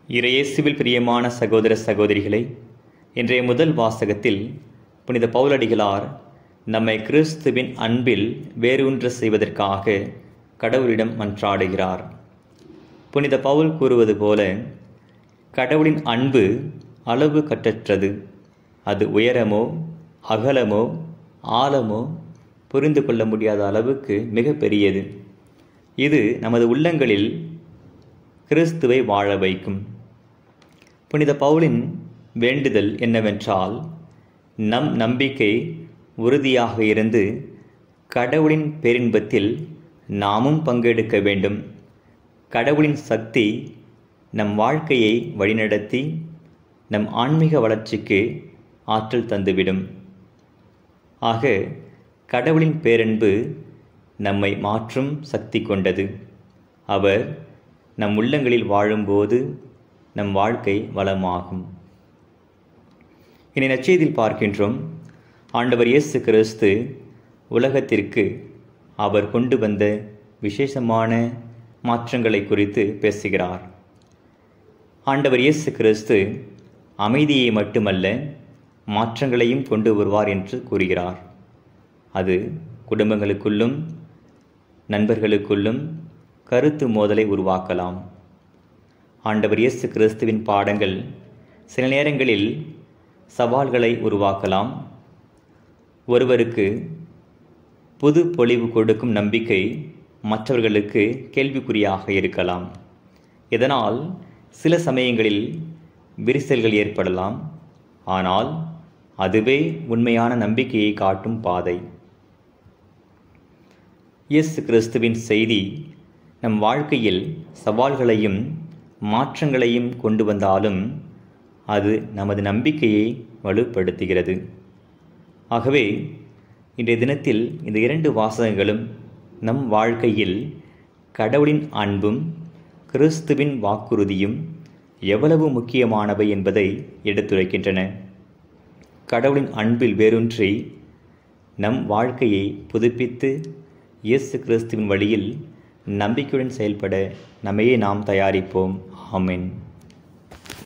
இறையேசுவில் பிரியமான சகோதர சகோதரிகளை இன்றைய முதல் வாசகத்தில் புனித பவுலடிகளார் நம்மை கிறிஸ்துவின் அன்பில் வேரூன்ற செய்வதற்காக கடவுளிடம் மன்றாடுகிறார் புனித பவுல் கூறுவது போல கடவுளின் அன்பு அளவு கட்டற்றது அது உயரமோ அகலமோ ஆழமோ புரிந்து கொள்ள முடியாத அளவுக்கு மிக பெரியது இது நமது உள்ளங்களில் கிறிஸ்துவை வாழ வைக்கும் புனித பவுலின் வேண்டுதல் என்னவென்றால் நம் நம்பிக்கை உறுதியாக இருந்து கடவுளின் பேரின்பத்தில் நாமும் பங்கெடுக்க வேண்டும் கடவுளின் சக்தி நம் வாழ்க்கையை வழிநடத்தி நம் ஆன்மீக வளர்ச்சிக்கு ஆற்றல் தந்துவிடும் ஆக கடவுளின் பேரன்பு நம்மை மாற்றும் சக்தி கொண்டது அவர் நம் உள்ளங்களில் வாழும்போது நம் வாழ்க்கை வளமாகும் இனி நச்செய்தியில் பார்க்கின்றோம் ஆண்டவர் இயேசு கிறிஸ்து உலகத்திற்கு அவர் கொண்டு வந்த விசேஷமான மாற்றங்களை குறித்து பேசுகிறார் ஆண்டவர் இயேசு கிறிஸ்து அமைதியை மட்டுமல்ல மாற்றங்களையும் கொண்டு வருவார் என்று கூறுகிறார் அது குடும்பங்களுக்குள்ளும் நண்பர்களுக்குள்ளும் கருத்து மோதலை உருவாக்கலாம் ஆண்டவர் இயேசு கிறிஸ்துவின் பாடங்கள் சில நேரங்களில் சவால்களை உருவாக்கலாம் ஒருவருக்கு புது பொலிவு கொடுக்கும் நம்பிக்கை மற்றவர்களுக்கு கேள்விக்குறியாக இருக்கலாம் இதனால் சில சமயங்களில் விரிசல்கள் ஏற்படலாம் ஆனால் அதுவே உண்மையான நம்பிக்கையை காட்டும் பாதை இயேசு கிறிஸ்துவின் செய்தி நம் வாழ்க்கையில் சவால்களையும் மாற்றங்களையும் கொண்டு வந்தாலும் அது நமது நம்பிக்கையை வலுப்படுத்துகிறது ஆகவே இன்றைய தினத்தில் இந்த இரண்டு வாசகங்களும் நம் வாழ்க்கையில் கடவுளின் அன்பும் கிறிஸ்துவின் வாக்குறுதியும் எவ்வளவு முக்கியமானவை என்பதை எடுத்துரைக்கின்றன கடவுளின் அன்பில் வேரூன்றி நம் வாழ்க்கையை புதுப்பித்து இயேசு கிறிஸ்துவின் வழியில் நம்பிக்கையுடன் செயல்பட நம்மையே நாம் தயாரிப்போம் ஆமென்